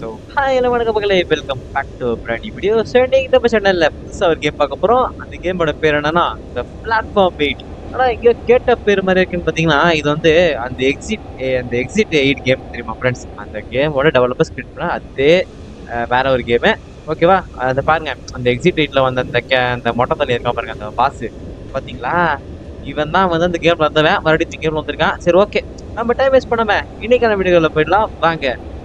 So hi எல்லாம் வணக்கம் மக்களே வெல்கம் பேக் டு பிராணி வீடியோ ஸ்டாண்டிங் இந்த சேனல்ல புதுசாக ஒரு கேம் பார்க்க போகிறோம் அந்த கேமோட பேர் என்னன்னா இந்த பிளாட்ஃபார்ம் எயிட் ஆனால் இங்கே கேட்ட பேர் மாதிரி இருக்குன்னு பார்த்தீங்கன்னா இது வந்து அந்த எக்ஸிட் அந்த எக்ஸிட் எயிட் கேம் தெரியுமா ஃப்ரெண்ட்ஸ் அந்த கேமோட டெவலப்பர்ஸ் கிரியேட் பண்ண அதே அஹ், வேற ஒரு கேமு ஓகேவா அதை பாருங்க அந்த எக்ஸிட் எயிட்ல வந்து அந்த கே அந்த மொட்டை தள்ளி இருக்கா பாருங்க அந்த பாஸ் பார்த்தீங்களா இவன் தான் வந்து அந்த கேம்ல வந்தவன் மறுபடியும் இந்த கேம்ல வந்திருக்கான் சரி ஓகே நம்ம டைம் வேஸ்ட் பண்ணாம இன்னைக்கான வீடியோவில் போயிடலாம் வாங்க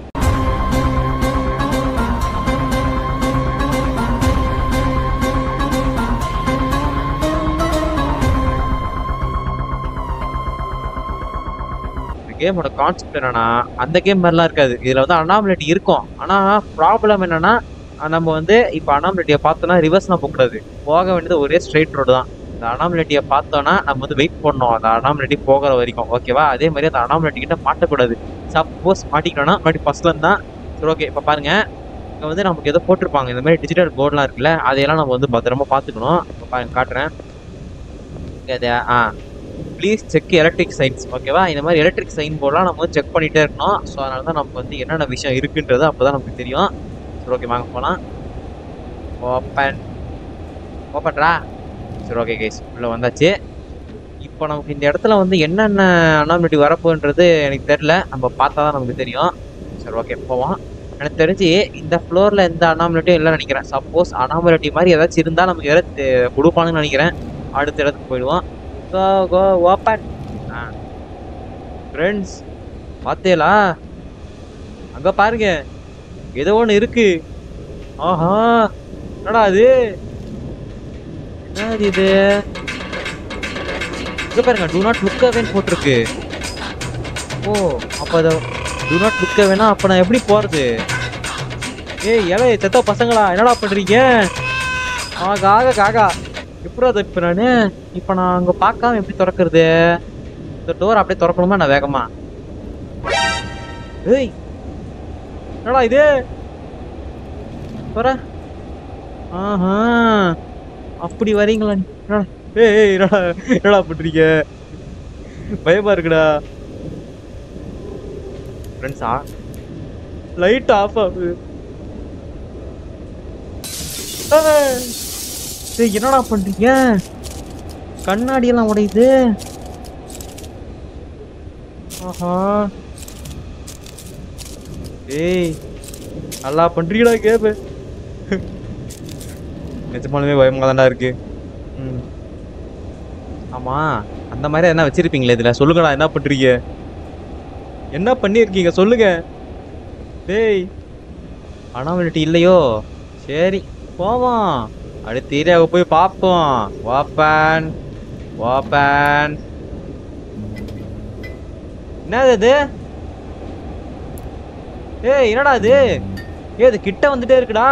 கேமோட கான்செப்ட் என்னன்னா அந்த கேம் மாதிரிலாம் இருக்காது இதுல வந்து அனாமலிட்டி இருக்கும் ஆனா ப்ராப்ளம் என்னன்னா அஹ் நம்ம வந்து இப்போ அனாமலிட்டியை பார்த்தோம்னா ரிவர்ஸ்லாம் போகக்கூடாது போக வேண்டியது ஒரே ஸ்ட்ரைட் ரோடு தான் அந்த அனாமலிட்டியை பார்த்தோம்னா நம்ம வந்து வெயிட் பண்ணணும் அந்த அனாமலிட்டி போகிற வரைக்கும் ஓகேவா அதே மாதிரி அந்த அனாமலிட்டி கிட்ட மாட்டக்கூடாது சப்போஸ் மாட்டிக்கிட்டோம்னா மறுபடியும் ஃபர்ஸ்ட்ல இருந்தா சரி ஓகே இப்போ பாருங்க இங்கே வந்து நமக்கு ஏதோ போட்டிருப்பாங்க இந்த மாதிரி டிஜிட்டல் போர்ட்லாம் இருக்குல்ல அதையெல்லாம் நம்ம வந்து பத்திரமா பார்த்துக்கணும் இப்போ பாருங்க காட்டுறேன் இங்க அது ஆ ப்ளீஸ் செக் எலக்ட்ரிக் சைன்ஸ் ஓகேவா இந்த மாதிரி எலக்ட்ரிக் சைன் போர்டெலாம் நம்ம வந்து செக் பண்ணிகிட்டே இருக்கணும் ஸோ அதனால தான் நமக்கு வந்து என்னென்ன விஷயம் இருக்குன்றது அப்போ தான் நமக்கு தெரியும் சரி ஓகே வாங்க போகலாம் ஓப்பன் ஓப்பன்ரா சரி ஓகே கைஸ் உள்ளே வந்தாச்சு இப்போ நமக்கு இந்த இடத்துல வந்து என்னென்ன அனாமிலிட்டி வரப்போன்றது எனக்கு தெரில நம்ம பார்த்தா தான் நமக்கு தெரியும் சரி ஓகே போவோம் எனக்கு தெரிஞ்சு இந்த ஃப்ளோரில் எந்த அனாமலிட்டியும் இல்லைன்னு நினைக்கிறேன் சப்போஸ் அனாமலிட்டி மாதிரி ஏதாச்சும் இருந்தால் நமக்கு ஏதாச்சும் தெ- கொடுப்பானுன்னு நினைக்கிறேன் அடுத்த இடத்துக்கு போயிடுவோம் கோ கோ ஓப்பன் ஆ ஃப்ரெண்ட்ஸ் பார்த்தேலா அங்கே பாருங்க ஏதோ ஒன்று இருக்கு ஆஹா என்னடா அது என்னது இது இங்க பாருங்க டூ நாட் லுக் அவேன்னு போட்டிருக்கு ஓ அப்போ அதை டூ நாட் லுக் அவேனா அப்போ நான் எப்படி போகிறது ஏய் இலை செத்த பசங்களா என்னடா பண்ணுறீங்க ஆகா ஆக காகா எப்படி அதை இப்போ நான் இப்போ நான் அங்கே பார்க்காம எப்படி திறக்கிறது இந்த டோர் அப்படியே திறக்கணுமா நான் வேகமா ஏய் என்னடா இது வர ஆஹா அப்படி வரீங்களா நீ? என்னடா ஏய் ஏய், என்னடா என்னடா பண்றீங்க பயமா இருக்குடா ஃப்ரெண்ட்ஸா லைட் ஆஃப் ஆகுது ஏய், ஏய், என்னடா பண்றீங்க கண்ணாடி எல்லாம் உடையுது ஆஹா ஏய் நல்லா பண்றீங்களா கேப்பு நிஜமாலுமே பயமாக தான்டா இருக்கு ம் ஆமா அந்த மாதிரி என்ன வச்சிருப்பீங்களே இதுல சொல்லுங்கடா என்ன பண்றீங்க என்ன பண்ணியிருக்கீங்க சொல்லுங்க டேய் அனாமலிட்டி இல்லையோ சரி போவோம் அடுத்த ஏரியாவுக்கு போய் பார்ப்போம் ஓப்பன் ஓப்பன் என்னது இது ஏய் என்னடா இது ஏய் இது கிட்ட வந்துட்டே இருக்குடா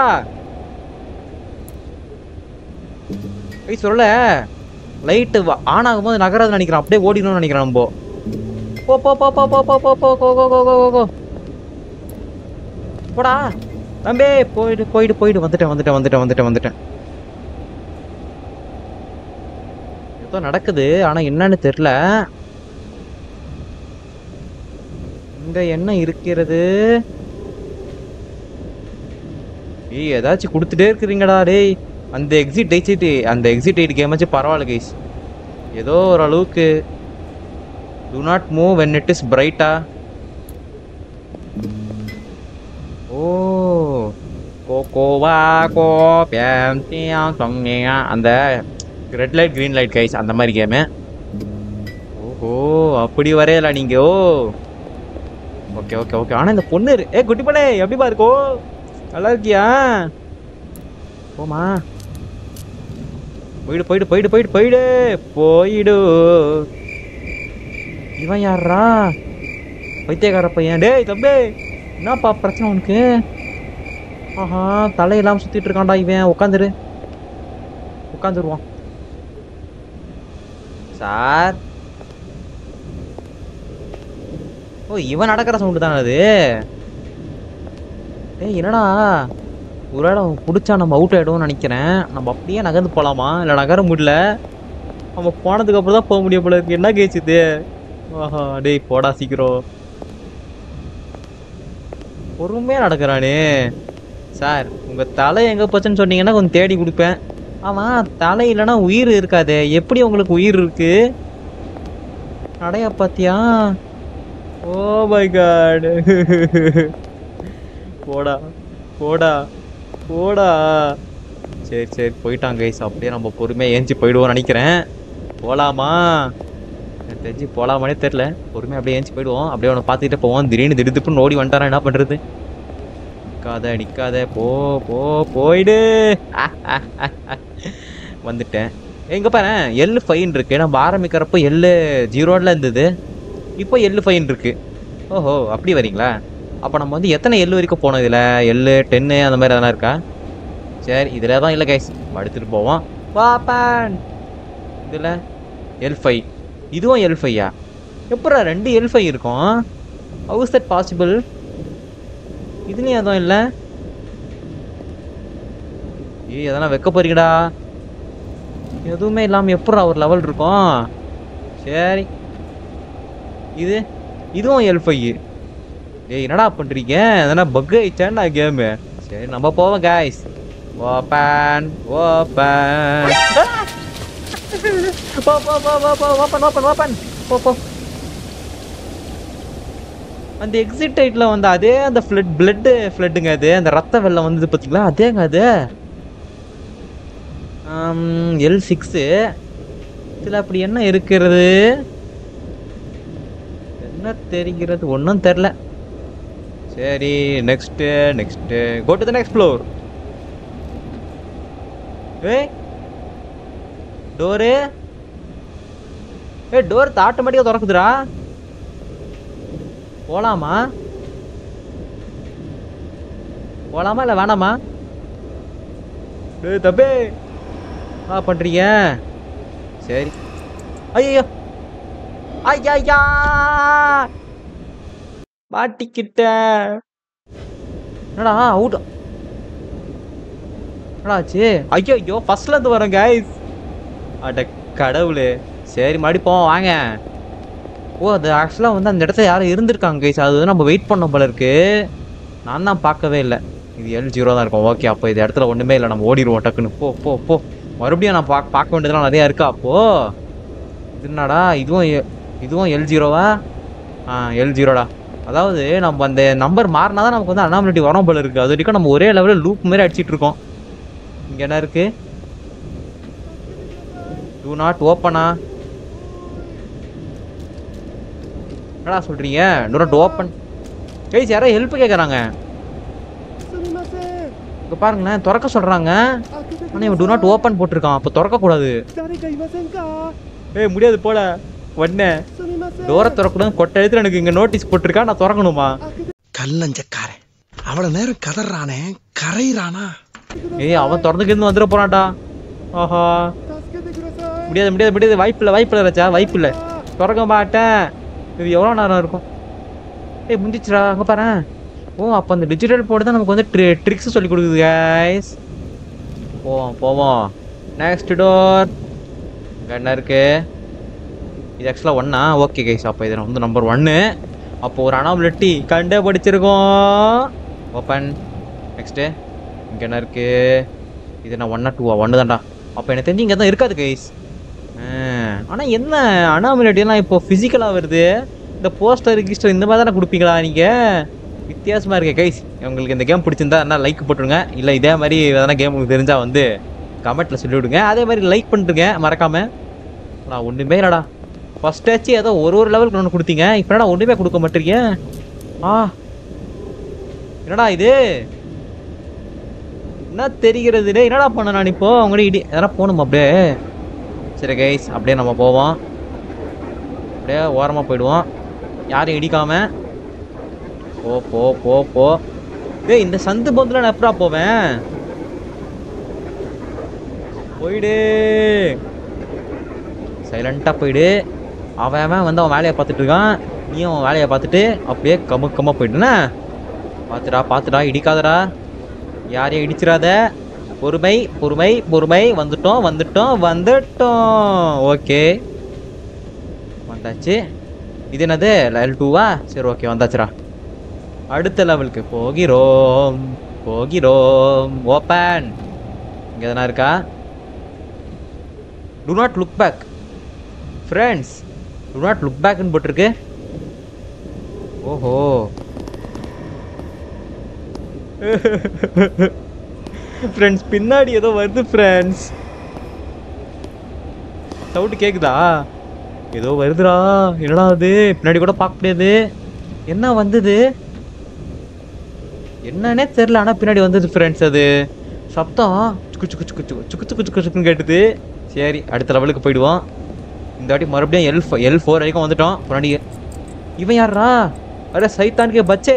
ஐய் சொல்லல லைட்டு ஆன் ஆகும்போது நகராது நினைக்கிறான் அப்படியே ஓடிடணும்னு நினைக்கிறான் நம்ம போ போ போ போ போ போ போ போ கோ கோ கோ கோ கோ கோ போடா தம்பி போயிடு போயிடு போயிடு வந்துட்டேன் வந்துட்டேன் வந்துட்டேன் வந்துட்டேன் வந்துட்டேன் ஏதோ நடக்குது ஆனா என்னன்னு தெரியல இங்க என்ன இருக்கிறது ஏய் ஏதாச்சும் கொடுத்துட்டே இருக்கிறீங்கடா டேய் அந்த எக்ஸிட் எயிட் அந்த எக்ஸிட் எயிட் கேமாச்சும் பரவாயில்ல கைஸ் ஏதோ ஓரளவுக்கு do not move when it is பிரைட்டா ஓ கோகோவா கோ பேம் தியாங் தொங்னியா அந்த red light green light guys அந்த மாதிரி கேமு ஓஹோ அப்படி வரையல நீங்க ஓ ஓகே ஓகே ஓகே ஆனா இந்த பொண்ணு இரு- ஏ குட்டி பண்ணே எப்படிப்பா இருக்கோ நல்லா இருக்கியா போமா போயிடு போயிடு போயிடு போயிடு போயிடு போயிடு இவன் யாரா பைத்தியக்கார பையன் டேய் தம்பி என்னப்பா பிரச்சனை உனக்கு ஆஹா தலையெல்லாம் சுத்திட்டு இருக்கான்டா இவன் உட்காந்துரு உட்காந்துருவான் சார் ஓ இவன் நடக்கிற சவுண்டு தானே அது ஏய் என்னடா ஒரு இடம் பிடிச்சா நம்ம அவுட் ஆகிடும்னு நினைக்கிறேன் நம்ம அப்படியே நகர்ந்து போகலாமா இல்லை நகர முடியல நம்ம போனதுக்கு அப்புறம் தான் போக முடியும் போல இருக்கு என்ன கேச்சுது ஆஹா டேய் போடா சீக்கிரம் பொறுமையாக நடக்கிறானே சார் உங்கள் தலை எங்கே போச்சுன்னு சொன்னீங்கன்னா கொஞ்சம் தேடி கொடுப்பேன் ஆமாம் தலை இல்லைன்னா உயிர் இருக்காதே எப்படி உங்களுக்கு உயிர் இருக்கு நடைய பாத்தியா ஓ மை காட் போடா போடா போடா சரி சரி போயிட்டாங்க கைஸ் அப்படியே நம்ம பொறுமையாக ஏஞ்சி போயிடுவோம்னு நினைக்கிறேன் போகலாமா எனக்கு தெரிஞ்சு போகலாமானே தெரில பொறுமையாக அப்படியே ஏஞ்சி போயிடுவோம் அப்படியே அவனை பார்த்துக்கிட்டே போவோம் திடீர்னு திடுப்புன்னு ஓடி வந்துட்டாரா என்ன பண்ணுறது நிற்காத நிற்காத போ போ போயிடு வந்துட்டேன் எங்க பாரு எல்லு ஃபைன் இருக்கு நம்ம ஆரம்பிக்கிறப்போ எல்லு ஜீரோல இருந்தது இப்போ எல்லு ஃபைன் இருக்கு ஓஹோ அப்படி வரீங்களா அப்போ நம்ம வந்து எத்தனை எல்லு வரைக்கும் போனோம் இதில் எல்லு டென்னு அந்த மாதிரி எதனா இருக்கா சரி இதில் தான் இல்லை கைஸ் எடுத்துகிட்டு போவோம் வாப்பான் இதில் எல் ஃபைவ் இதுவும் எல் ஃபையா எப்படா ரெண்டு எல் ஃபைவ் இருக்கும் ஹவுஸ் தட் பாசிபிள் இதுலேயும் எதுவும் இல்லை ஏய் எதனா வைக்க போறீங்கடா எதுவுமே இல்லாமல் எப்படா ஒரு லெவல் இருக்கும் சரி இது இதுவும் எல் ஃபைவ் ஏய் என்னடா பண்ணுறீங்க எதனா பக் ஆயிடுச்சாண்டா கேமு சரி நம்ம போவோம் காய்ஸ் ஓப்பன் ஓப்பன் போ போ போ போ போ ஓப்பன் ஓப்பன் ஓப்பன் போ போ அந்த எக்ஸிட் டைட்டில் வந்து அதே அந்த ஃப்ளட் பிளட்டு ஃப்ளட்டுங்க அது அந்த ரத்த வெள்ளம் வந்தது பார்த்தீங்களா அதேங்க அது எல் சிக்ஸு இதில் அப்படி என்ன இருக்கிறது என்ன தெரிகிறது ஒன்றும் தெரில சரி next next go to the next floor ஏய் டோரு ஏ டோர் ஆட்டோமேட்டிக்காக திறக்குதுடா போலாமா போலாமா இல்லை வேணாமா ஏய் தம்பி ஆ பண்ணுறீங்க சரி ஐயோ ஐயா மாட்டிக்கிட்டேன் என்னடா அவுட் என்னடா ஆச்சு ஐயோ ஐயோ ஃபர்ஸ்ட்ல இருந்து வரேன் கைஸ் அட கடவுளே சரி மறுபடி போவோம் வாங்க ஓ அது ஆக்சுவலாக வந்து அந்த இடத்துல யாரும் இருந்திருக்காங்க கைஸ் அது வந்து நம்ம வெயிட் பண்ண போல இருக்கு நான் தான் பார்க்கவே இல்லை இது எல் ஜீரோ தான் இருக்கும் ஓகே அப்போ இது இடத்துல ஒன்றுமே இல்லை நம்ம ஓடிடுவோம் டக்குன்னு போ போ போ மறுபடியும் நான் பார்க்க பார்க்க வேண்டியதெல்லாம் நிறையா இருக்கா அப்போ இது என்னடா இதுவும் எ- இதுவும் எல் ஜீரோவா ஆ எல் ஜீரோடா அதாவது நம்ம அந்த நம்பர் மாறினா தான் நமக்கு வந்து அனாமலிட்டி வரும் போல இருக்குது அது வரைக்கும் நம்ம ஒரே லெவலில் லூப் மாதிரி அடிச்சிட்டு இருக்கோம் இங்கே என்ன இருக்கு டூ நாட் ஓப்பனா என்னடா சொல்றீங்க டூ நாட் ஓப்பன் கைஸ் யாரோ ஹெல்ப் கேட்குறாங்க すみません இங்கே பாருங்களேன் திறக்க சொல்கிறாங்க 開けてく ஆனால் இவன் டூ நாட் ஓப்பன் போட்டிருக்கான் அப்போ திறக்கக்கூடாது 誰かいませんか ஏய் முடியாது போல உடனே すみません டோரை திறக்கூடாது கொட்டை எழுத்துல எனக்கு இங்கே நோட்டீஸ் போட்டிருக்கா நான் திறக்கணுமா 開けて கல்லஞ்சக்காரன் அவ்வளவு நேரம் கதறானே கரையிறானா ஏய் அவன் திறந்துக்கிருந்து வந்துட போறான்டா ஆஹா 助けてください முடியாது முடியாது முடியாது வாய்ப்பு இல்லை வாய்ப்பு இல்லை ராஜா வாய்ப்பு இல்லை திறக்க மாட்டேன் இது எவ்வளோ நேரம் இருக்கும் ஏய் முடிஞ்சிச்சுடா அங்கே பாரு ஓ அப்போ அந்த டிஜிட்டல் போர்டு தான் நமக்கு வந்து ட்ரி ட்ரிக்ஸ் சொல்லி கொடுக்குது கைஸ் போவோம் போவோம் நெக்ஸ்ட் டோர் இங்கே என்ன இருக்கு இது ஆக்சுவலாக ஒன்னா ஓகே கைஸ் அப்போ இது வந்து நம்பர் ஒன்று அப்போ ஒரு அனாமலட்டி கண்டே படிச்சிருக்கோம் ஓப்பன் நெக்ஸ்ட்டு இங்கே என்ன இருக்கு இது நான் ஒன்னா டூவா ஒன்று தான்டா அப்போ எனக்கு தெரிஞ்சு இங்கே தான் இருக்காது கைஸ் ஆனால் என்ன அனாமலிட்டிலாம் இப்போ ஃபிசிக்கலாக வருது இந்த போஸ்டர் ரிஜிஸ்டர் இந்த மாதிரி தானே கொடுப்பீங்களா நீங்கள் வித்தியாசமாக இருக்கு கைஸ் உங்களுக்கு இந்த கேம் பிடிச்சிருந்தா என்ன லைக் போட்டுருங்க இல்லை இதே மாதிரி எதனா கேம் உங்களுக்கு தெரிஞ்சால் வந்து கமெண்ட்டில் சொல்லிவிடுங்க அதே மாதிரி லைக் பண்ணிட்டுருங்க மறக்காமல் நான் ஒன்றுமே இல்லைடா ஃபஸ்ட் ஆச்சு ஏதோ ஒரு ஒரு லெவலுக்கு ஒன்று கொடுத்தீங்க இப்போ என்னடா ஒன்றுமே கொடுக்க மாட்டீங்க ஆ என்னடா இது என்ன தெரிகிறது டேய் என்னடா பண்ண நான் இப்போ அவங்க இடி எதனா போகணுமா அப்படியே சரி கைஸ் அப்படியே நம்ம போவோம் அப்படியே ஓரமாக போயிடுவோம் யாரையும் இடிக்காம போ போ போ போ டேய் இந்த சந்து பந்தில் நான் எப்படா போவேன் போயிடு சைலண்ட்டாக போயிடு அவன் அவன் வந்து அவன் வேலையை பார்த்துட்டு இருக்கான் நீயும் அவன் வேலையை பார்த்துட்டு அப்படியே கமுக்கமாக போயிட்டுனா பார்த்துடா பார்த்துடா இடிக்காதடா யாரையும் இடிச்சிடாத பொறுமை பொறுமை பொறுமை வந்துட்டோம் வந்துட்டோம் வந்துட்டோம் ஓகே வந்தாச்சு இது என்னது எல் டூவா சரி ஓகே வந்தாச்சுடா அடுத்த லெவலுக்கு போகிறோம் போகிறோம் ஓப்பன் இங்கே எதனா இருக்கா do not look back friends do not look பேக்னு போட்டிருக்கு ஓஹோ ஃப்ரெண்ட்ஸ் பின்னாடி ஏதோ வருது ஃப்ரெண்ட்ஸ் சவுண்டு கேக்குதா ஏதோ வருதுடா என்னடா அது பின்னாடி கூட பார்க்க முடியாது என்ன வந்தது என்னன்னே தெரில ஆனால் பின்னாடி வந்தது ஃப்ரெண்ட்ஸ் அது சப்தம் சுக்கு சுக்கு சுக்கு சுக்கு சுக்கு சுக்கு சுக்கு சுக்குன்னு கேட்டுது சரி அடுத்த லெவலுக்கு போயிடுவோம் இந்த வாட்டி மறுபடியும் எல் எல் ஃபோர் வரைக்கும் வந்துட்டோம் முன்னாடி இவன் யாரா அரே சைத்தானுக்கே பச்சே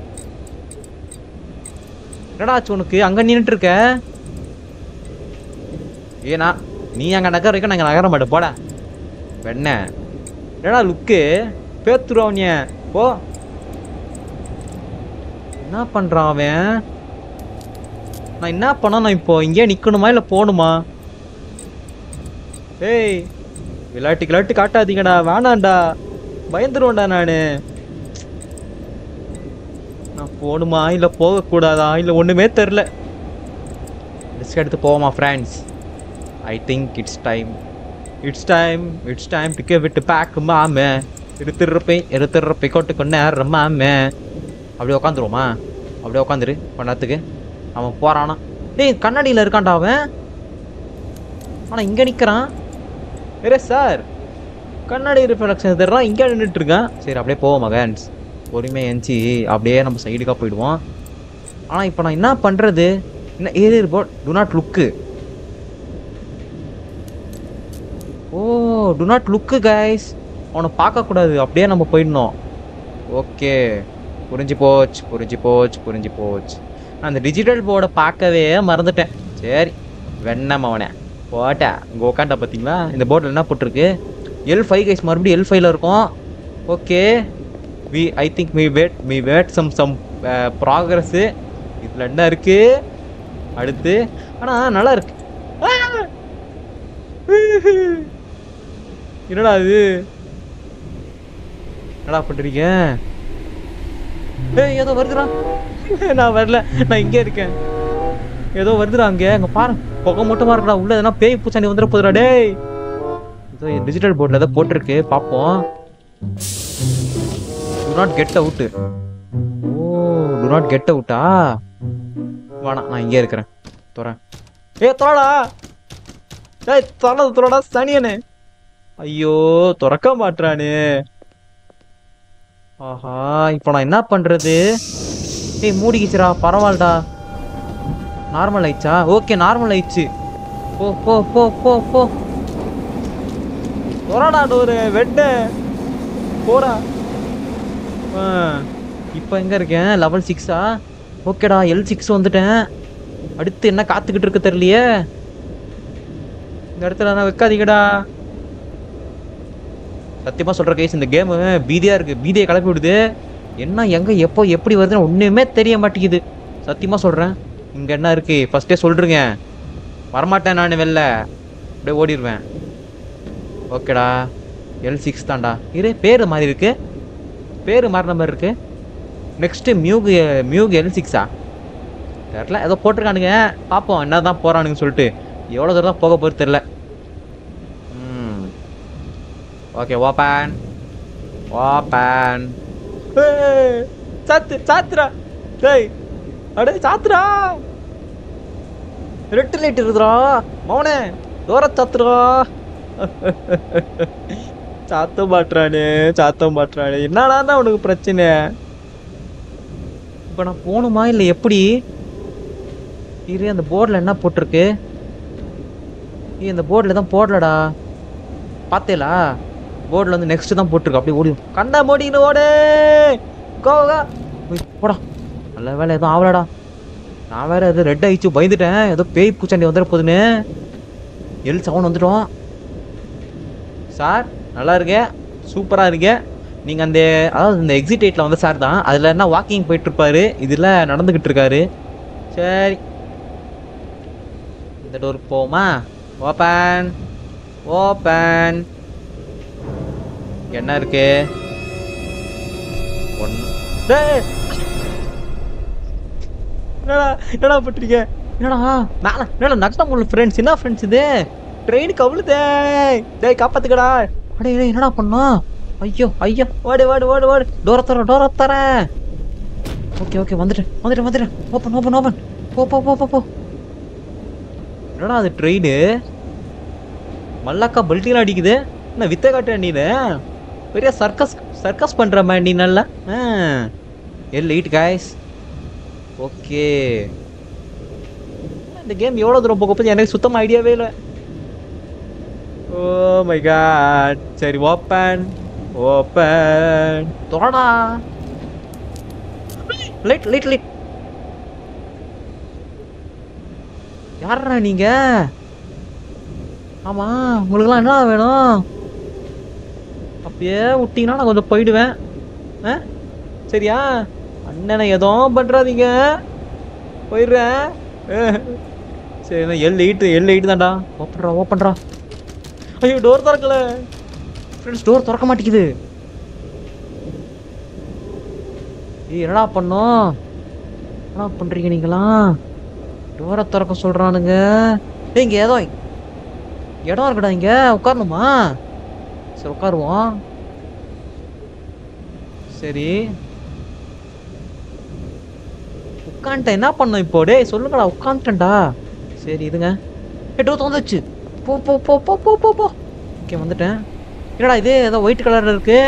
என்னடா ஆச்சு உனக்கு அங்கே நின்றுட்டு இருக்க ஏனா நீ அங்கே நகர வரைக்கும் நாங்கள் நகர மாட்டோம் போடா வெண்ண என்னடா லுக்கு பேத்துருவான் போ என்ன பண்ணுறான் அவன் நான் என்ன பண்ணணும் இப்போ இங்கே நிற்கணுமா இல்லை போகணுமா ஏய் விளையாட்டு கிளாட்டு காட்டாதீங்கடா வேணாம்டா பயந்துருவேன்டா நான் நான் போகணுமா இல்லை போகக்கூடாதா இல்லை ஒன்றுமே தெரில ரிஸ்க் எடுத்து போவோமா friends I think it's time it's time it's time to give it back மாமே எடுத்துடுறப்பை எடுத்துடுறப்பை கொட்டு கொண்டு மாமே அப்படியே உட்காந்துருவோமா அப்படியே உட்காந்துரு பண்ணத்துக்கு அவன் போகிறானா டேய் கண்ணாடியில் இருக்கான்டா அவன் ஆனால் இங்கே நிற்கிறான் வேற சார் கண்ணாடி ரிஃப்ளெக்ஷன் தர்றான் இங்கே நின்றுட்டு இருக்கான் சரி அப்படியே போவோம் மகன்ஸ் பொறுமையாக எஞ்சி அப்படியே நம்ம சைடுக்காக போயிடுவோம் ஆனால் இப்போ நான் என்ன பண்ணுறது என்ன ஏது போட் do not look oh do not look guys அவனை பார்க்கக்கூடாது அப்படியே நம்ம போயிடணும் ஓகே புரிஞ்சு போச்சு புரிஞ்சு போச்சு புரிஞ்சு போச்சு நான் அந்த டிஜிட்டல் போர்டை பார்க்கவே மறந்துட்டேன் சரி வெண்ணம் அவனை போட்டேன் இங்கே உட்காண்டா பார்த்தீங்களா இந்த போர்டில் என்ன போட்டிருக்கு எல் ஃபைவ் கைஸ் மறுபடியும் எல் ஃபைவ்ல இருக்கும் okay we I think me made me made some some progress இதில் என்ன இருக்கு அடுத்து ஆனால் நல்லா இருக்கு ஆ! என்னடா இது என்னடா பண்ணுறீங்க ஏய் ஏதோ வருதுடா நான் வரல நான் இங்கே இருக்கேன் ஏதோ வருதுடா அங்கே அங்கே பாரு புகை மட்டுமா இருக்குடா உள்ள எதனா பேய் பூச்சாண்டி வந்துட போதுடா டேய் ஏதோ டிஜிட்டல் போர்டில் ஏதோ போட்டிருக்கு பார்ப்போம் do not get out oh do not get அவுட்டா வேணாம் நான் இங்கே இருக்கிறேன் துறேன் ஏ தொறடா ஏய் தொலை தொறடா சனியனே ஐயோ திறக்க மாட்றானே ஆஹா இப்போ நான் என்ன பண்றது ஏய் மூடிக்கிச்சுடா பரவாயில்லடா நார்மல் ஆயிடுச்சா ஓகே நார்மல் ஆயிடுச்சு போ போ போ போ போ தொறடா டோரு வெட்ட போடா ஆ இப்போ எங்கே இருக்கேன் லெவல் சிக்ஸா ஓகேடா எல் சிக்ஸ் வந்துட்டேன் அடுத்து என்ன காத்துக்கிட்டு இருக்கு தெரியலையே இந்த இடத்துல நான் வைக்காதீங்கடா சத்தியமாக சொல்கிற கேஸ் இந்த கேமு பீதியாக இருக்குது பீதியை கிளப்பி விடுது என்ன எங்கே எப்போ எப்படி வருதுன்னு ஒன்றுமே தெரிய மாட்டேங்குது சத்தியமாக சொல்கிறேன் இங்கே என்ன இருக்குது ஃபஸ்ட்டே சொல்கிறீங்க வரமாட்டேன் நான் வெளில அப்படியே ஓடிடுவேன் ஓகேடா எல் சிக்ஸ் தான்டா இரு பேர் மாதிரி இருக்கு பேர் மாறின மாதிரி இருக்கு நெக்ஸ்ட்டு மியூகு மியூகு எல் சிக்ஸா தெரில ஏதோ போட்டிருக்கானுங்க பார்ப்போம் என்ன தான் போகிறானுங்க சொல்லிட்டு எவ்வளோ தூரம் தான் போக போகிறது தெரில ம் ஓகே ஓப்பன் ஓப்பன் சாத்து சாத்துரா டேய் அடே சாத்துரா ரெட்டு லைட் இருக்குதுடா மௌனே தூர சாத்துறா சாத்த மாட்டுறானே சாத்த மாட்டுறானே என்னடா உனக்கு பிரச்சனை இப்போ நான் போகணுமா இல்லை எப்படி இரு அந்த போர்டில் என்ன போட்டிருக்கு ஏய் இந்த போர்டில் தான் போடலடா பார்த்தேலா போர்டில் வந்து நெக்ஸ்ட் தான் போட்டிருக்கு அப்படியே ஓடி கண்ணா மூடின்னு ஓடு கோவா போடா நல்ல வேலை எதுவும் ஆகலடா நான் வேற எது ரெட் ஆயிடுச்சு பயந்துட்டேன் ஏதோ பேய் பூச்சாண்டி வந்துட போகுதுன்னு எல் சவுண்ட் வந்துட்டோம் சார் நல்லா இருக்கே சூப்பராக இருக்கே நீங்கள் அந்த அதாவது இந்த எக்ஸிட் எயிட்டில் வந்த சார் தான் அதில் என்ன வாக்கிங் போயிட்டுருப்பாரு இதில் நடந்துக்கிட்டு இருக்காரு சரி இந்த டோருக்கு போவோமா ஓப்பன் ஓப்பன் என்ன இருக்கு ஒன்று டேய் என்னடா என்னடா பண்றீங்க என்னடா மேல என்னடா நட்டம் உள்ள ஃப்ரெண்ட்ஸ் என்ன ஃப்ரெண்ட்ஸ் இது ட்ரெயின் கவுளுதே டேய் காப்பாத்துக்கடா அடே டேய் என்னடா பண்ணோம் ஐயோ ஐயோ ஓடு ஓடு ஓடு ஓடு டோர தர டோர தர ஓகே ஓகே வந்துட்டேன் வந்துட்டேன் வந்துட்டேன் ஓப்பன் ஓப்பன் ஓப்பன் போ போ போ போ போ என்னடா அது ட்ரெயின் மல்லாக்கா பல்ட்டிலாம் அடிக்குது என்ன வித்த காட்டுற நீனு பெரிய சர்க்கஸ் சர்க்கஸ் பண்ற மாதிரி நீ நல்லா எல் எயிட் காய்ஸ் ஓகே இந்த கேம் எவ்வளோ தூரம் போக போகுது எனக்கு சுத்தமாக ஐடியாவே இல்லை ஓ மை காட் சரி ஓப்பன் ஓப்பன் தொடடா லைட் லைட் லைட் யாரா நீங்க ஆமா உங்களுக்குலாம் என்ன வேணும் அப்படியே விட்டீங்கன்னா நான் கொஞ்சம் போயிடுவேன் ஆ சரியா அண்ணனை எதுவும் பண்ணுறாதீங்க போயிடுறேன் அஹ். சரி நான் எல் எயிட்டு எல் எயிட்டு தான்டா ஓப்பன்றா ஓப்பன்றா ஐயோ டோர் திறக்கல ஃப்ரெண்ட்ஸ் டோர் திறக்க மாட்டேங்குது ஏய் என்னடா பண்ணோம் என்ன பண்ணுறீங்க நீங்களாம் டோரை திறக்க சொல்கிறானுங்க ஏய் இங்கே ஏதோ இடம் இருக்குடா இங்கே உட்காரணுமா சரி உட்காருவோம் சரி உட்காந்துட்டேன் என்ன பண்ணோம் இப்போ டேய் சொல்லுங்கடா உட்காந்துட்டேன்டா சரி இதுங்க எட்டோ தோந்துச்சு போ போ போ போ போ போ போ ஓகே வந்துட்டேன் என்னடா இது ஏதோ ஒயிட் கலரில் இருக்கு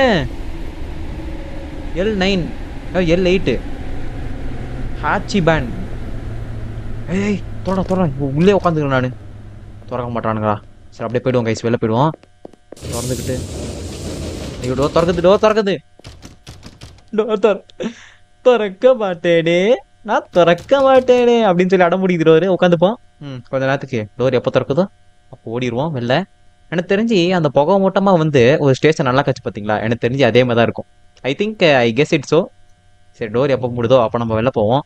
எல் நைன் எல் எயிட்டு ஹாச்சி பேண்ட் ஏய் தோட தோட உள்ளே உட்காந்துக்கிறேன் நான் திறக்க மாட்டானுங்களா சரி அப்படியே போயிடுவோம் கைஸ் வெளில போயிடுவோம் திறந்துக்கிட்டு ஐயோ டோ திறக்குது டோ திறக்குது டோ திற திறக்க மாட்டேனே நான் திறக்க மாட்டேனே அப்படின்னு சொல்லி அடம் முடிக்கிறாரு உட்காந்துப்போம் ம் கொஞ்ச நேரத்துக்கு டோர் எப்போ திறக்குதோ அப்போ ஓடிடுவோம் வெளில எனக்கு தெரிஞ்சு அந்த புகை மூட்டமாக வந்து ஒரு ஸ்டேஷன் நல்லா கச்சு பார்த்தீங்களா எனக்கு தெரிஞ்சு அதே மாதிரி தான் இருக்கும் I think I guess it so சரி டோர் எப்போ மூடுதோ அப்போ நம்ம வெளில போவோம்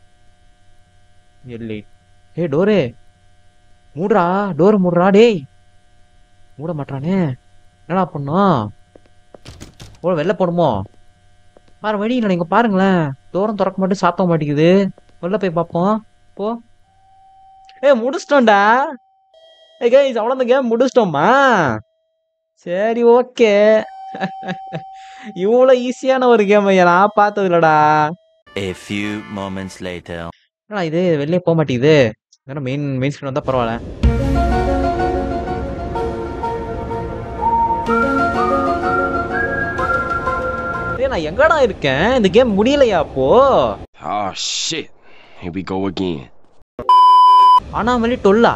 எல்லி ஏ டோரே மூடுறா டோர் மூடுறா டேய் மூட மாட்டானே என்னடா பண்ணோம் ஓ வெளில போகணுமோ வேற வழி இல்லை நீங்கள் பாருங்களேன் தோரம் திறக்க மாட்டேன் சாத்த மாட்டேங்குது வெளில போய் பார்ப்போம் போ ஏ முடிச்சிட்டோம்டா ஏ கைஸ் அவ்வளோ கேம் முடிச்சிட்டோமா சரி ஓகே இவ்வளோ ஈஸியான ஒரு கேம் நான் பார்த்தது இல்லடா A few moments later. என்னடா இது வெளியே போக மாட்டேங்குது ஏன்னா மெயின் மெயின் ஸ்க்ரீன் வந்தால் பரவாயில்ல ஏய் நான் எங்கடா இருக்கேன் இந்த கேம் முடியலையா அப்போ Oh shit. Here we go again. Anomaly டொல்லா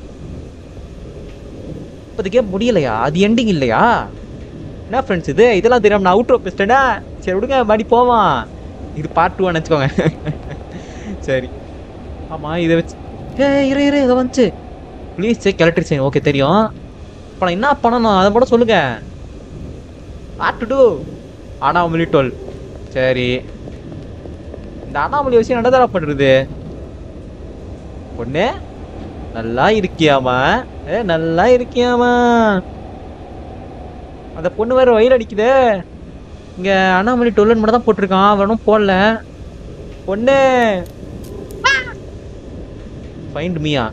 இப்போ இந்த கேம் முடியலையா அது எண்டிங் இல்லையா என்ன ஃப்ரெண்ட்ஸ் இது இதெல்லாம் தெரியாம நான் அவுட்ரோ பேசிட்டேனா சரி விடுங்க மறுபடி போவான் இது பார்ட் டூ நினச்சிக்கோங்க சரி ஆமாம் இதை வச்சு ஏ இரு இரு இதை வந்துச்சு ப்ளீஸ் செக் எலக்ட்ரிஷியன் ஓகே தெரியும் இப்போ நான் என்ன பண்ணணும் அதை மட்டும் சொல்லுங்க வாட் டு டூ அனாமலி டொல் சரி இந்த அனாமலி விஷயம் என்னடா பண்ணுறது பொண்ணு நல்லா இருக்கியாமா ஏ நல்லா இருக்கியாமா அந்த பொண்ணு வேற வயிறு அடிக்குதே இங்க அண்ணாமலை டொல்லன் மட்டும் தான் போட்டிருக்கான் அவனும் போடல பொண்ணு ஃபைண்ட் மீயா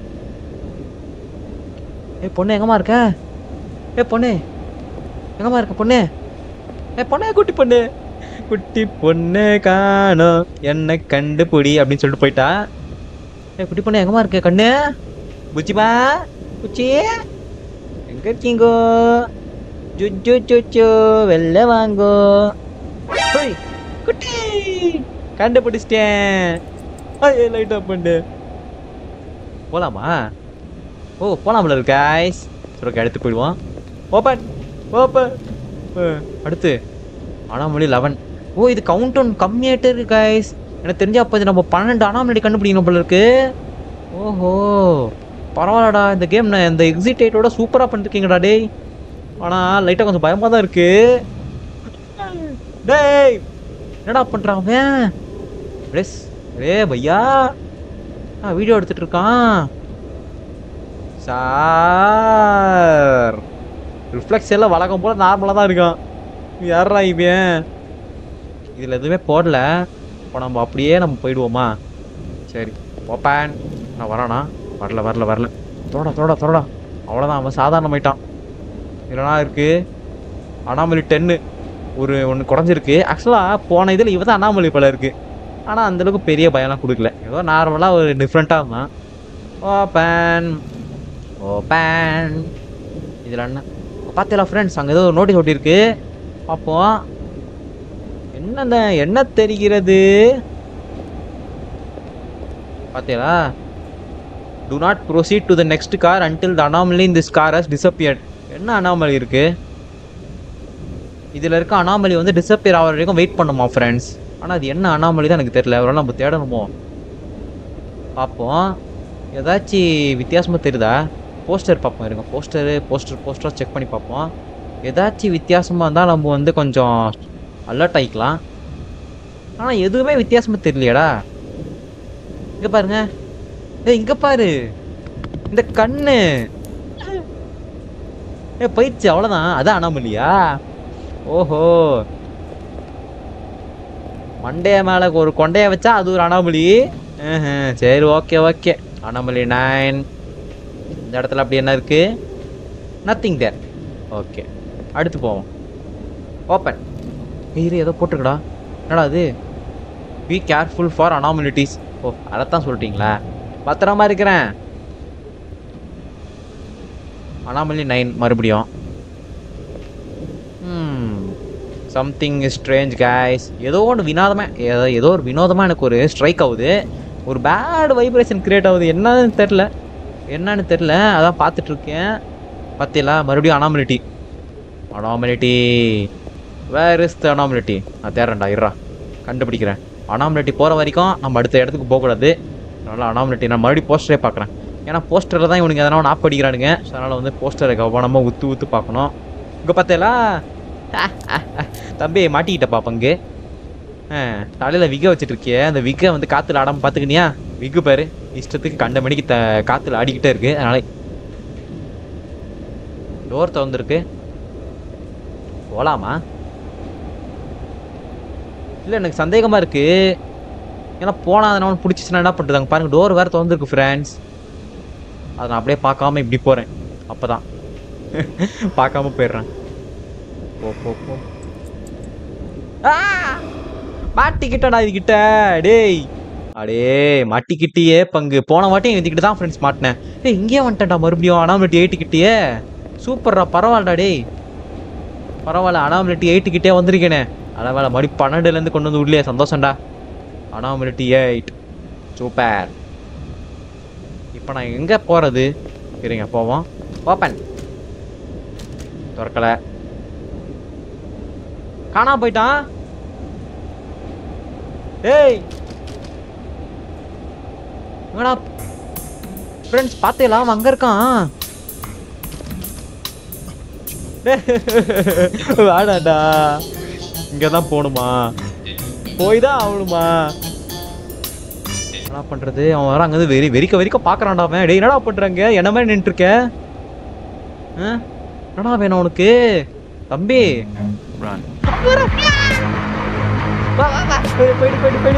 ஏ பொண்ணு எங்கம்மா இருக்க ஏ பொண்ணு எங்கம்மா இருக்க பொண்ணு ஏ பொண்ணே குட்டி பொண்ணு குட்டி பொண்ணு காணோம் என்ன கண்டுபிடி அப்படின்னு சொல்லிட்டு போயிட்டா ஏ குட்டி பொண்ணு எங்கம்மா இருக்க கண்ணு புச்சிமா புச்சி எங்க இருக்கீங்கோ ஜுஜு சுச்சு வெளில வாங்கோ ஹோய், குட்டி கண்டுபிடிச்சிட்டேன் ஐயே லைட் ஆஃப் பண்ணு போலாமா ஓ போலாம்ல காய்ஸ் சரி அடுத்து போயிடுவோம் ஓப்பன் ஓப்பன் அடுத்து அனாமலி லெவன் ஓ இது கவுண்ட் டவுன் கம்மியாயிட்டே இருக்கு காய்ஸ் எனக்கு தெரிஞ்ச அப்போ இது நம்ம பன்னெண்டு அனாமலி கண்டுபிடிக்கணும் போல இருக்கு ஓஹோ பரவாயில்லடா இந்த கேம் நான் இந்த எக்ஸிட் எயிட்டோட சூப்பராக பண்ணிருக்கீங்கடா டேய் ஆனால் லைட்டாக கொஞ்சம் பயமாக தான் இருக்கு டேய் என்னடா பண்ணுறான் அவன் ரெஸ் ரே பையா ஆ வீடியோ எடுத்துட்டு இருக்கான் சார் ரிஃப்ளெக்ஸ் எல்லாம் வழக்கம் போல நார்மலாக தான் இருக்கான் யாரா இவன் இதில் எதுவுமே போடல இப்போ நம்ம அப்படியே நம்ம போயிடுவோமா சரி ஓப்பன் நான் வரானா வரல வரல வரல தோடா தோடா தோடா அவ்வளோதான் அவன் சாதாரணமாயிட்டான் இல்லைனா இருக்கு அனாமலி டென்னு ஒரு ஒன்று குறைஞ்சிருக்கு ஆக்சுவலாக போன இதில் இவ தான் அனாமலி போல இருக்கு ஆனால் அந்தளவுக்கு பெரிய பயம்லாம் கொடுக்கல ஏதோ நார்மலாக ஒரு டிஃப்ரெண்ட்டாக இருந்தான் ஓப்பன் ஓப்பன் இதில் என்ன பார்த்தீங்களா ஃப்ரெண்ட்ஸ் அங்கே ஏதோ நோட்டீஸ் ஒட்டியிருக்கு பார்ப்போம் என்ன இந்த என்ன தெரிகிறது பார்த்தீங்களா do not proceed to the next car until the anomaly in this car has disappeared என்ன அனாமலி இருக்கு இதில் இருக்க அனாமலி வந்து டிசப்பியர் ஆகிற வரைக்கும் வெயிட் பண்ணுமா ஃப்ரெண்ட்ஸ் ஆனால் அது என்ன அனாமலி தான் எனக்கு தெரியல ஒரு நம்ம தேடணுமோ பார்ப்போம் ஏதாச்சும் வித்தியாசமாக தெரியுதா போஸ்டர் பார்ப்போம் இருங்க போஸ்டரு போஸ்டர் போஸ்டர் செக் பண்ணி பார்ப்போம் ஏதாச்சும் வித்தியாசமாக இருந்தால் நம்ம வந்து கொஞ்சம் அலர்ட் ஆகிக்கலாம் ஆனால் எதுவுமே வித்தியாசமாக தெரியலையாடா இங்கே பாருங்க ஏய் இங்கே பாரு இந்த கண்ணு ஏ போயிடுச்சு அவ்வளோதான் அதான் அனாமலியா ஓஹோ மண்டைய மேலே ஒரு கொண்டைய வச்சா அது ஒரு அனாமலி ஆஹ், சரி ஓகே ஓகே அனாமலி நைன் இந்த இடத்துல அப்படி என்ன இருக்கு நத்திங் தேர் ஓகே அடுத்து போவோம் ஓப்பன் இரு ஏதோ போட்டிருக்கடா என்னடா அது be careful for anomalities oh அதைத்தான் சொல்லிட்டீங்களா பத்திரமா இருக்கிறேன் அனாமலி நைன் மறுபடியும் சம்திங் ஸ்ட்ரேஞ்ச் guys ஏதோ ஒன்று வினோதமாக ஏதோ ஏதோ ஒரு வினோதமாக எனக்கு ஒரு ஸ்ட்ரைக் ஆகுது ஒரு பேட் வைப்ரேஷன் கிரியேட் ஆகுது என்னன்னு தெரில என்னன்னு தெரில அதான் பார்த்துட்டு இருக்கேன் பார்த்தீங்களா மறுபடியும் அனாமலிட்டி அனாமலிட்டி வேர் இஸ் த அனாமலிட்டி நான் தேடுறேன்டா இருறா கண்டுபிடிக்கிறேன் அனாமலிட்டி போகிற வரைக்கும் நம்ம அடுத்த இடத்துக்கு போகக்கூடாது அதனால் அனாமலிட்டி நான் மறுபடியும் போஸ்டரே பார்க்குறேன் ஏன்னா போஸ்டரில் தான் இவனுங்க எதனா ஒன்று ஆப் படிக்கிறானுங்க ஸோ அதனால் வந்து போஸ்டரை கவனமாக உத்து உத்து பார்க்கணும் இங்கே பார்த்தேலா தம்பி மாட்டிக்கிட்டப்பா பங்கு தலையில் விக வச்சுட்டு இருக்கியே அந்த விக்கை வந்து காற்றுல ஆடாமல் பார்த்துக்கினியா விக்கு பாரு இஷ்டத்துக்கு கண்ட மணிக்கு த காற்றுல ஆடிக்கிட்டே இருக்கு அதனால டோர் திறந்துருக்கு போகலாமா இல்லை எனக்கு சந்தேகமாக இருக்கு ஏன்னா போனால் அதனால பிடிச்சிச்சுன்னா என்ன பண்ணுறது அங்கே பாருங்க டோர் வேறு திறந்துருக்கு ஃப்ரெண்ட்ஸ் அதை நான் அப்படியே பார்க்காம இப்படி போகிறேன் அப்போ தான் பார்க்காம போயிடுறேன் போ போ போ ஆ! மாட்டிக்கிட்டடா இதுகிட்ட டேய் அடே மாட்டிக்கிட்டியே பங்கு போன வாட்டியும் இதுக்கிட்ட தான் ஃப்ரெண்ட்ஸ் மாட்டினேன் டேய் இங்கேயே வந்துட்டேன்டா மறுபடியும் அனாமலிட்டி எயிட்டுக்கிட்டே சூப்பர்ரா பரவாயில்லடா டேய் பரவாயில்ல அனாமலிட்டி எயிட்டுக்கிட்டே வந்திருக்கேனே அதனால மறுபடி பன்னெண்டுலேருந்து கொண்டு வந்து உள்ளே சந்தோஷம்டா அனாமலிட்டி எயிட் சூப்பர் இப்போ நான் எங்கே போகிறது இருங்க போவோம் ஓப்பன் திறக்கலை காணாம போயிட்டான் ஏய் எங்கடா ஃப்ரெண்ட்ஸ் பார்த்தேலா அவன் அங்க இருக்கான் டேய், வேணாண்டா இங்க தான் போகணுமா போய் தான் ஆகணுமா என்ன பண்றது அவன் வர அங்க வெறி வெறிக்க வெறிக்க பாக்குறான்டா அவன் டேய் என்னடா பண்றாங்க என்ன மாதிரி நின்றுட்டு இருக்க ஆ? என்னடா வேணும் உனக்கு தம்பி Run. வா, வா, வா. போயிடு, போயிடு, போயிடு, போயிடு.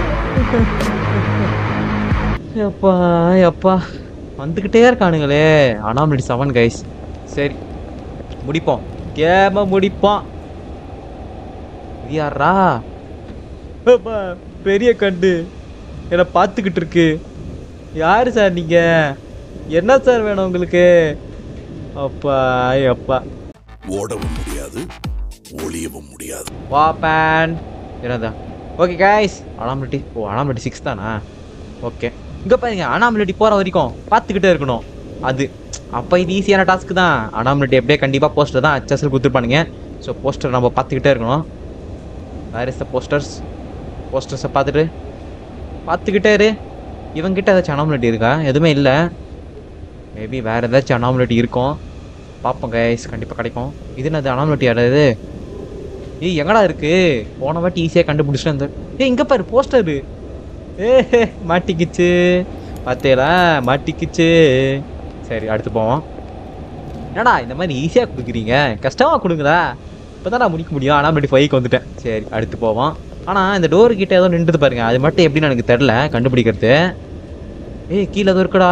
எப்பா எப்பா வந்துக்கிட்டே இருக்கானுங்களே அனாமலி செவன் கைஸ் சரி முடிப்போம் கேம முடிப்போம் இது யாரா அப்பா, பெரிய கண்டு என்னை பார்த்துக்கிட்டு இருக்கு யாரு சார் நீங்க என்ன சார் வேணும் உங்களுக்கு அப்பா அப்பா ஓடவும் முடியாது ஒளியவும் முடியாது வாப்பேன் என்னதா okay guys anomality oh anomality six தானா ஓகே இங்கே பாருங்க அனாமலிட்டி போகிற வரைக்கும் பார்த்துக்கிட்டே இருக்கணும் அது அப்போ இது ஈஸியான டாஸ்க் தான் அனாமலிட்டி எப்படியே கண்டிப்பாக போஸ்டர் தான் ஹெச்எஸ்எல் கொடுத்துருப்பானுங்க ஸோ போஸ்டர் நம்ம பார்த்துக்கிட்டே இருக்கணும் வேர் இஸ் த போஸ்டர்ஸ் போஸ்டர்ஸை பார்த்துட்டு பார்த்துக்கிட்டே இரு இவங்கிட்ட ஏதாச்சும் அனாமலிட்டி இருக்கா எதுவுமே இல்லை மேபி வேறு ஏதாச்சும் அனாமலிட்டி இருக்கும் பார்ப்போம் கைஸ் கண்டிப்பாக கிடைக்கும் இது என்னது அனாமலிட்டி இது ஏய் எங்கடா இருக்கு போன வாட்டி ஈஸியாக கண்டுபிடிச்சிட்டு அந்த ஏய் இங்க பாரு போஸ்டரு ஏ மாட்டிக்கிச்சு பார்த்தேலா மாட்டிக்கிச்சு சரி அடுத்து போவோம் என்னடா இந்த மாதிரி ஈஸியாக கொடுக்குறீங்க கஷ்டமாக கொடுங்களா இப்போ தான் நான் முடிக்க முடியும் ஆனால் படி ஃபைக்கு வந்துட்டேன் சரி அடுத்து போவோம் ஆனால் இந்த டோர் கிட்ட ஏதோ நின்றுது பாருங்க அது மட்டும் எப்படின்னு எனக்கு தெரில கண்டுபிடிக்கிறது ஏய் கீழே ஏதோ இருக்குடா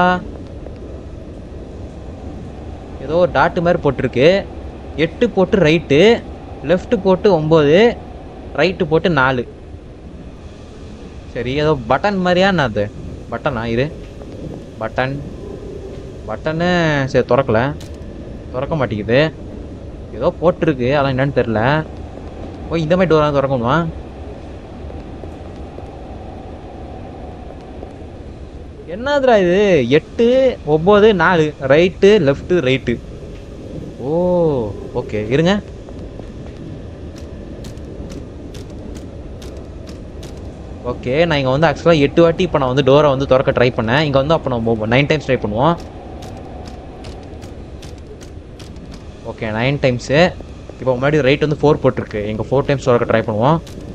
ஏதோ ஒரு டாட்டு மாதிரி போட்டிருக்கு எட்டு போட்டு ரைட்டு லெஃப்ட் போட்டு ஒம்பது ரைட்டு போட்டு நாலு சரி ஏதோ பட்டன் மாதிரியா என்ன அது பட்டனா இரு பட்டன் பட்டனு சரி திறக்கல திறக்க மாட்டேங்குது ஏதோ போட்டிருக்கு அதான் என்னன்னு தெரில ஓ இந்த மாதிரி டோராக திறக்கணுமா என்னதுடா இது எட்டு ஒம்பது நாலு right left right oh okay இருங்க ஓகே நான் இங்கே வந்து ஆக்சுவலாக எட்டு வாட்டி இப்போ நான் வந்து டோரை வந்து திறக்க ட்ரை பண்ணேன் இங்கே வந்து அப்போ நம்ம நைன் டைம்ஸ் ட்ரை பண்ணுவோம் ஓகே நைன் டைம்ஸு இப்போ முன்னாடி ரைட் வந்து ஃபோர் போட்டிருக்கு இங்கே ஃபோர் டைம்ஸ் திறக்க ட்ரை பண்ணுவோம்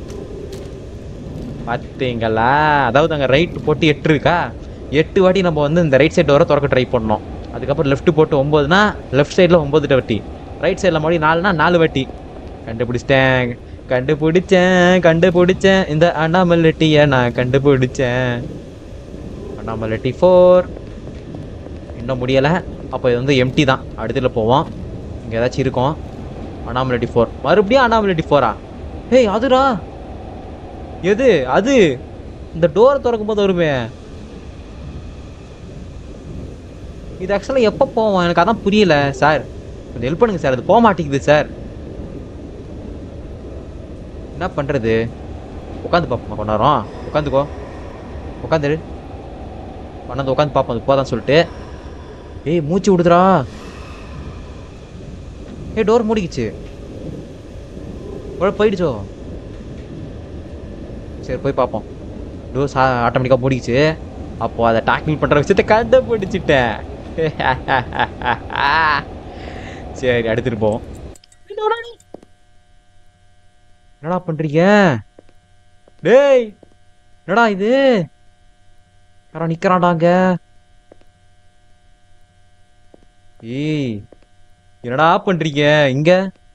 பார்த்தீங்களா அதாவது அங்கே ரைட் போட்டு எட்டு இருக்கா எட்டு வாட்டி நம்ம வந்து இந்த ரைட் சைடு வர திறக்க ட்ரை பண்ணோம் அதுக்கப்புறம் லெஃப்ட் போட்டு ஒம்போதுனா லெஃப்ட் சைடில் ஒம்பது வாட்டி ரைட் சைடில் மறுபடியும் நாலுனா நாலு வாட்டி கண்டுபிடிச்சிட்டேன் கண்டுபிடிச்சேன் கண்டுபிடிச்சேன் இந்த அண்ணாமலட்டியை நான் கண்டுபிடிச்சேன் அண்ணாமலட்டி ஃபோர் இன்னும் முடியலை அப்போ இது வந்து எம்டி தான் அடுத்துல போவோம் இங்கே ஏதாச்சும் இருக்கும் அண்ணாமலட்டி ஃபோர் மறுபடியும் அண்ணாமலட்டி ஃபோரா ஏய் அதுடா எது அது இந்த டோரை திறக்கும் போது வருமே இது ஆக்சுவலாக எப்போ போவோம் எனக்கு அதான் புரியல சார் கொஞ்சம் ஹெல்ப் பண்ணுங்க சார் அது போக மாட்டேங்குது சார் என்ன பண்ணுறது உட்காந்து பார்ப்போம் கொஞ்ச நேரம் உட்காந்துக்கோ உட்காந்துரு பண்ணது உட்காந்து பார்ப்போம் அது போதான்னு சொல்லிட்டு ஏய் மூச்சு விடுதுடா ஏய் டோர் மூடிக்கிச்சு ஒரு போயிடுச்சோ சரி போய் பார்ப்போம் டோர் சா ஆட்டோமேட்டிக்காக மூடிக்கிச்சு அப்போ அதை டாக்கிள் பண்ணுற விஷயத்த கண்டுபிடிச்சிட்டேன் சரி அடுத்துட்டு போவோம் என்னடா பண்றீங்க டேய் என்னடா இது யாரோ நிக்கிறான்டாங்க ஏய் என்னடா பண்றீங்க இங்க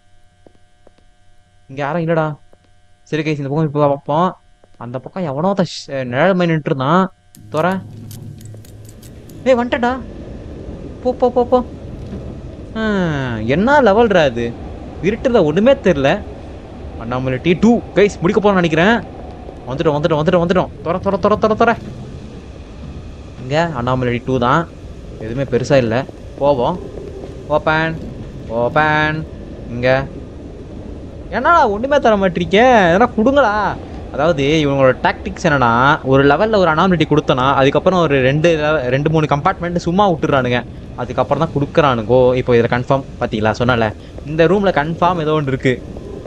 இங்க யாரும் இல்லடா சரி கைஸ் இந்த பக்கம் இப்போ பார்ப்போம் அந்த பக்கம் எவனோ ஒருத்தன் ஷ- நிழல் மாதிரி நின்று இருந்தான் தோற ஏய் வந்துட்டடா போ போ போ போ ஆ, என்ன லெவல்ரா அது இருட்டுல ஒண்ணுமே தெரில அண்ணாமலை டி டூ கைஸ் முடிக்க போறோம்னு நினைக்கிறேன் வந்துட்டோம் வந்துட்டோம் வந்துட்டோம் வந்துட்டோம் தொற தொற தொற தொற தொற இங்க அண்ணாமலை டூ தான் எதுவுமே பெருசா இல்லை போவோம் ஓப்பன் ஓப்பன் இங்க என்னடா ஒண்ணுமே தர மாட்டீங்க எதனா கொடுங்களா அதாவது இவங்களோட டாக்டிக்ஸ் என்னன்னா ஒரு லெவலில் ஒரு அனாமிலிட்டி கொடுத்தனா அதுக்கப்புறம் ஒரு ரெண்டு level- ரெண்டு மூணு கம்பார்ட்மெண்ட் சும்மா விட்டுறானுங்க அதுக்கப்புறம் தான் கொடுக்குறானுங்கோ இப்போ இதில் கன்ஃபார்ம் பார்த்தீங்களா சொன்னல இந்த ரூமில் கன்ஃபார்ம் ஏதோ ஒன்று இருக்கு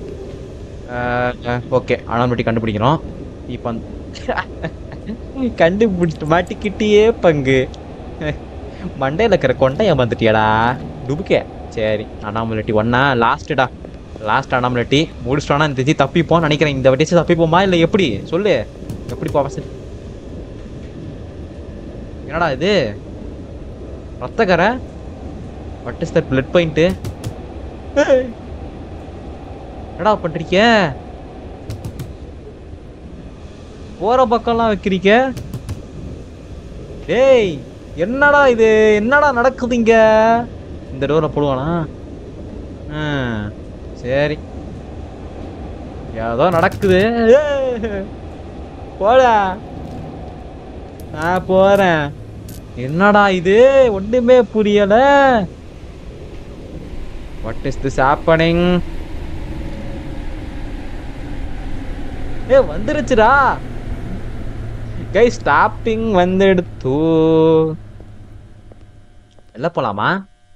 ஓகே அனாமிலிட்டி கண்டுபிடிக்கிறோம் இப்போ கண்டுபிடிச்சிட்டு மாட்டிக்கிட்டியே பங்கு மண்டையில் இருக்கிற கொண்டையை வந்துட்டியாடா டுபுக்கே சரி அனாமலட்டி ஒன்னா லாஸ்ட்டுடா லாஸ்ட் அனாமலட்டி முடிச்சிட்டோன்னா இந்த திஜி தப்பிப்போம் நினைக்கிறேன் இந்த வாட்டி தப்பிப்போமா இல்லை எப்படி சொல்லு எப்படி போவா சரி என்னடா இது ரத்தக்கரை what is that blood point என்னடா பண்றீங்க போற பக்கம்லாம் வைக்கிறீங்க டேய் என்னடா இது என்னடா நடக்குது இங்க இந்த டோரை போடுவானா ஆ, சரி ஏதோ நடக்குது ஏய், போடா நான் போறேன் என்னடா இது ஒண்ணுமே புரியல வாட் இஸ் திஸ் ஹேப்பனிங் ஏ வந்துருச்சுடா கை ஸ்டாப்பிங் வந்துடுத்து எல்ல போலாமா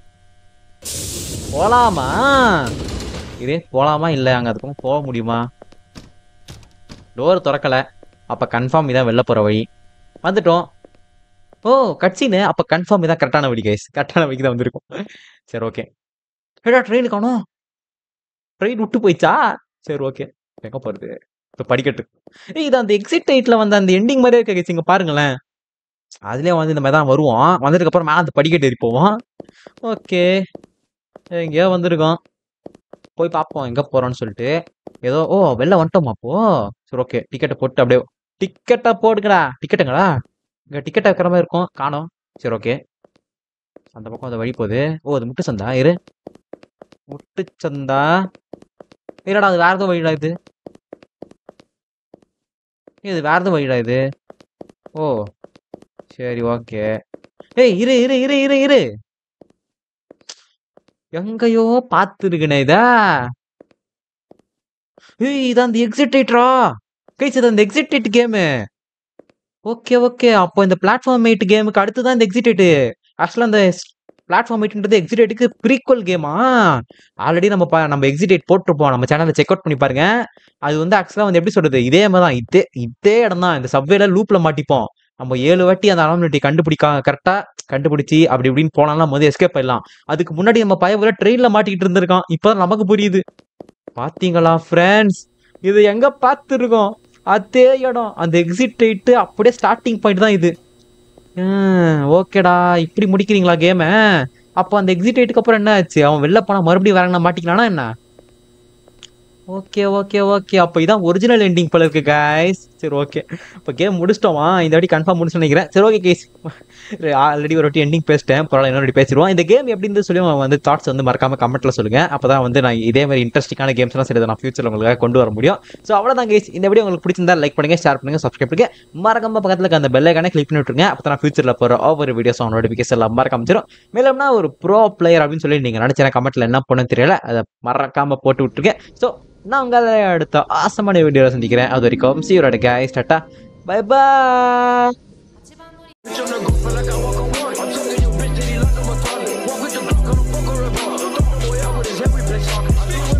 போலாமா இது போலாமா இல்லை அங்கே அதுக்கும் போக முடியுமா டோர் திறக்கல அப்போ கன்ஃபார்ம் இதான் வெளில போகிற வழி வந்துட்டோம் ஓ கட்சின்னு அப்போ கன்ஃபார்ம் இதான் கரெக்டான வழி கைஸ் கரெக்டான வழிக்கு தான் வந்திருக்கும் சரி ஓகே ஏடா ட்ரெயின் காணோம் ட்ரெயின் விட்டு போயிச்சா சரி ஓகே எங்கே போகிறது இப்போ படிக்கட்டு ஏய் இது அந்த எக்ஸிட் எயிட்டில் வந்து அந்த எண்டிங் மாதிரியே இருக்க guys, இங்க பாருங்களேன் அதுலேயே வந்து இந்த மாதிரி தான் வருவோம் வந்ததுக்கப்புறம் மேலே அந்த படிக்கட்டு ஏறி போவோம் ஓகே எங்கேயோ வந்திருக்கோம் போய் பார்ப்போம் எங்கே போகிறோன்னு சொல்லிட்டு ஏதோ ஓ வெளில வந்துட்டோமா அப்போ சரி ஓகே டிக்கெட்டை போட்டு அப்படியே டிக்கெட்டை போடுங்கடா டிக்கெட்டுங்களா இங்கே டிக்கெட் வைக்கிற மாதிரி இருக்கும் காணோம் சரி ஓகே அந்த பக்கம் அந்த வழி போகுது ஓ அது முட்டு சந்தா இரு முட்டு சந்தா இல்லடா அது வேற எதுவும் வழிடா இது ஏய், இது வேற எதுவும் வழிடா இது ஓ சரி ஓகே ஏய் இரு இரு இரு இரு இரு எங்கேயோ பார்த்துருக்கனே இதா ஏய் இது அந்த எக்ஸிட்டேட்டரா கைஸ் இது அந்த எக்ஸிட்டேட் கேமு ஓகே ஓகே அப்போ இந்த பிளாட்ஃபார்ம் எயிட் கேமுக்கு அடுத்து தான் இந்த எக்ஸிட்டேட் ஆக்சுவலாக அந்த பிளாட்ஃபார்ம் எயிட்ன்றது எக்ஸிட்டேட்டுக்கு ப்ரீக்வல் கேமா ஆல்ரெடி நம்ம பா நம்ம எக்ஸிட்டேட் போட்டிருப்போம் நம்ம சேனலை செக் அவுட் பண்ணி பாருங்க அது வந்து ஆக்சுவலாக வந்து எப்படி சொல்றது இதே மாதிரி தான் இதே இதே இடம் தான் இந்த சப்வேல லூப்ல மாட்டிப்போம் நம்ம ஏழு வாட்டி அந்த அனாமிலிட்டி கண்டுபிடிக்கா கரெக்டா கண்டுபிடிச்சி அப்படி இப்படின்னு போனாலும் போது எஸ்கேப் ஆயிடலாம் அதுக்கு முன்னாடி நம்ம பயவுல ட்ரெயின்ல மாட்டிக்கிட்டு இருந்திருக்கான் இப்போ நமக்கு புரியுது பாத்தீங்களா ஃப்ரெண்ட்ஸ் இது எங்க பார்த்துருக்கோம் அதே இடம் அந்த எக்ஸிட் ஆயிட்டு அப்படியே ஸ்டார்டிங் பாயிண்ட் தான் இது ஓகேடா இப்படி முடிக்கிறீங்களா கேம அப்போ அந்த எக்ஸிட் ஆயிட்டுக்கு அப்புறம் என்ன ஆச்சு அவன் வெளில போனா மறுபடியும் வேற மாட்டிக்கலானா என்ன ஓகே ஓகே ஓகே அப்போ இதான் ஒரிஜினல் எண்டிங் போல இருக்கு கைஸ் சரி ஓகே இப்போ கேம் முடிச்சிட்டோமா இந்த வாட்டி கன்ஃபார்ம் முடிச்சு நினைக்கிறேன் சரி ஓகே கேஸ் ஆல்ரெடி ஒரு வாட்டி எண்டிங் பேசிட்டேன் பரவாயில்ல இன்னொரு வாட்டி பேசிடுவோம் இந்த கேம் எப்படி இருந்து சொல்லி வந்து தாட்ஸ் வந்து மறக்காம கமெண்ட்ல சொல்லுங்க அப்பதான் வந்து நான் இதே மாதிரி இன்ட்ரெஸ்டிங்கான கேம்ஸ்லாம் சரி நான் ஃபியூச்சர் உங்களுக்காக கொண்டு வர முடியும் ஸோ அவ்வளோதான் கேஸ் இந்த வீடியோ உங்களுக்கு பிடிச்சிருந்தா லைக் பண்ணுங்க ஷேர் பண்ணுங்க சப்ஸ்கிரைப் பண்ணுங்க மறக்காம பக்கத்தில் இருக்க அந்த பெல்லைக்கான கிளிக் பண்ணி விட்டுருங்க அப்போ நான் ஃபியூச்சரில் போகிற ஒவ்வொரு வீடியோஸ் நோட்டிஃபிகேஷன் எல்லாம் மறக்காம அமைச்சிடும் மேலும்னா ஒரு ப்ரோ பிளேயர் அப்படின்னு சொல்லி நீங்கள் நினச்சேன் கமெண்ட்ல என்ன பண்ணுன்னு தெரியல அதை மறக்காம போட்டு விட்டுருங்க ஸோ நான் உங்களை அடுத்த ஆசமான வீடியோவில் சந்திக்கிறேன் அது வரைக்கும் சி யூரோட guys ta-ta bye bye Every place